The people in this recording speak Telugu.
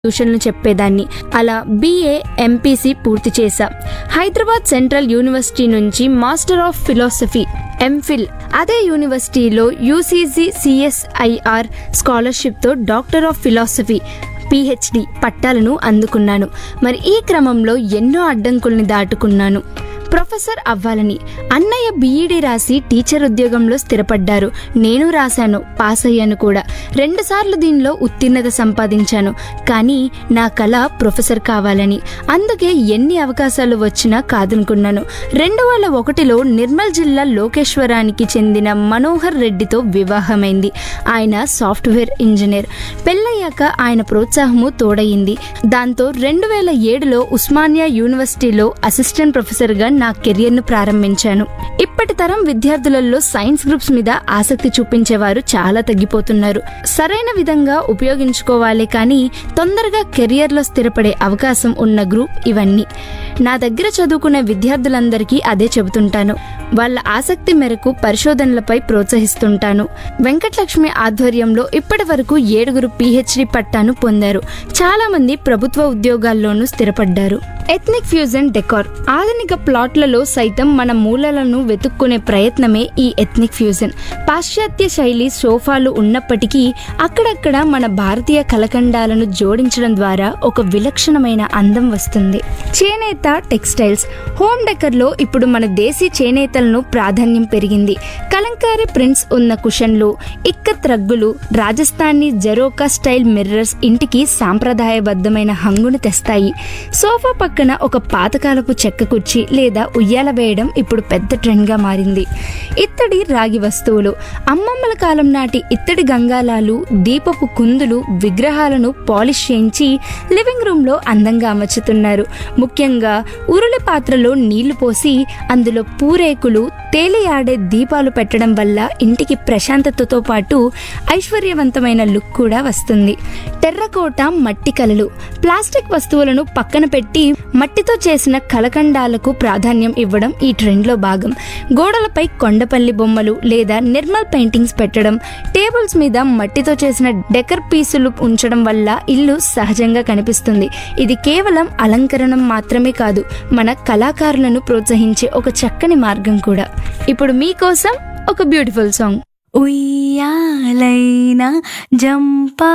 ట్యూషన్లు చెప్పేదాన్ని అలా బీఏ ఎంపీసీ పూర్తి చేశా హైదరాబాద్ సెంట్రల్ యూనివర్సిటీ నుంచి మాస్టర్ ఆఫ్ ఫిలాసఫీ ఎంఫిల్ అదే యూనివర్సిటీలో యూసీజీ సిఎస్ఐఆర్ స్కాలర్షిప్తో డాక్టర్ ఆఫ్ ఫిలాసఫీ పిహెచ్డి పట్టాలను అందుకున్నాను మరి ఈ క్రమంలో ఎన్నో అడ్డంకుల్ని దాటుకున్నాను ప్రొఫెసర్ అవ్వాలని అన్నయ్య బీఈడీ రాసి టీచర్ ఉద్యోగంలో స్థిరపడ్డారు నేను రాశాను పాస్ అయ్యాను కూడా రెండుసార్లు దీనిలో ఉత్తీర్ణత సంపాదించాను కానీ నా కళ ప్రొఫెసర్ కావాలని అందుకే ఎన్ని అవకాశాలు వచ్చినా కాదనుకున్నాను రెండు వేల ఒకటిలో నిర్మల్ జిల్లా లోకేశ్వరానికి చెందిన మనోహర్ రెడ్డితో వివాహమైంది ఆయన సాఫ్ట్వేర్ ఇంజనీర్ పెళ్ళయ్యాక ఆయన ప్రోత్సాహము తోడయింది దాంతో రెండు వేల ఏడులో ఉస్మానియా యూనివర్సిటీలో అసిస్టెంట్ ప్రొఫెసర్గా నా కెరియర్ను ప్రారంభించాను ఇప్పటి తరం విద్యార్థులలో సైన్స్ గ్రూప్స్ మీద ఆసక్తి చూపించేవారు చాలా తగ్గిపోతున్నారు సరైన విధంగా ఉపయోగించుకోవాలి కానీ తొందరగా కెరియర్లో స్థిరపడే అవకాశం ఉన్న గ్రూప్ ఇవన్నీ నా దగ్గర చదువుకునే విద్యార్థులందరికీ అదే చెబుతుంటాను వాళ్ళ ఆసక్తి మేరకు పరిశోధనలపై ప్రోత్సహిస్తుంటాను వెంకటలక్ష్మి ఆధ్వర్యంలో ఇప్పటి వరకు ఏడుగురు పిహెచ్డి పట్టాను పొందారు చాలా మంది ప్రభుత్వ ఉద్యోగాల్లోనూ స్థిరపడ్డారు ఎథ్నిక్ ఫ్యూజన్ డెకార్ ఆధునిక ప్లాట్లలో సైతం మన మూలలను వెతుక్కునే ప్రయత్నమే ఈ ఎథ్నిక్ ఫ్యూజన్ పాశ్చాత్య శైలి సోఫాలు ఉన్నప్పటికీ అక్కడక్కడ మన భారతీయ కలకండాలను జోడించడం ద్వారా ఒక విలక్షణమైన అందం వస్తుంది చేనేత టెక్స్టైల్స్ హోమ్ డెకర్లో ఇప్పుడు మన దేశీ చేనేతలను ప్రాధాన్యం పెరిగింది కలంకారీ ప్రింట్స్ ఉన్న కుషన్లు ఇక్కత్ రగ్గులు రాజస్థానీ జరోకా స్టైల్ మిర్రర్స్ ఇంటికి సాంప్రదాయబద్ధమైన హంగును తెస్తాయి సోఫా పక్కన ఒక పాతకాలపు చెక్క కుర్చీ లేదా ఉయ్యాల వేయడం ఇప్పుడు పెద్ద ట్రెండ్గా మారింది ఇత్తడి రాగి వస్తువులు అమ్మమ్మల కాలం నాటి ఇత్తడి గంగాలాలు దీపపు కుందులు విగ్రహాలను పాలిష్ చేయించి లివింగ్ రూమ్లో అందంగా అమర్చుతున్నారు ముఖ్యంగా ఉరులి పాత్రలో నీళ్లు పోసి అందులో పూరేకులు తేలియాడే దీపాలు పెట్టడం వల్ల ఇంటికి ప్రశాంతతతో పాటు ఐశ్వర్యవంతమైన లుక్ కూడా వస్తుంది టెర్రకోట మట్టి కలలు ప్లాస్టిక్ వస్తువులను పక్కన పెట్టి మట్టితో చేసిన కలకండాలకు ప్రాధాన్యం ఇవ్వడం ఈ ట్రెండ్లో భాగం గోడలపై కొండపల్లి బొమ్మలు లేదా నిర్మల్ పెయింటింగ్స్ పెట్టడం టేబుల్స్ మీద మట్టితో చేసిన డెకర్ పీసులు ఉంచడం వల్ల ఇల్లు సహజంగా కనిపిస్తుంది ఇది కేవలం అలంకరణం మాత్రమే కాదు మన కళాకారులను ప్రోత్సహించే ఒక చక్కని మార్గం కూడా ఇప్పుడు మీకోసం ఒక బ్యూటిఫుల్ సాంగ్ ఉయ్యాలైనా జంపా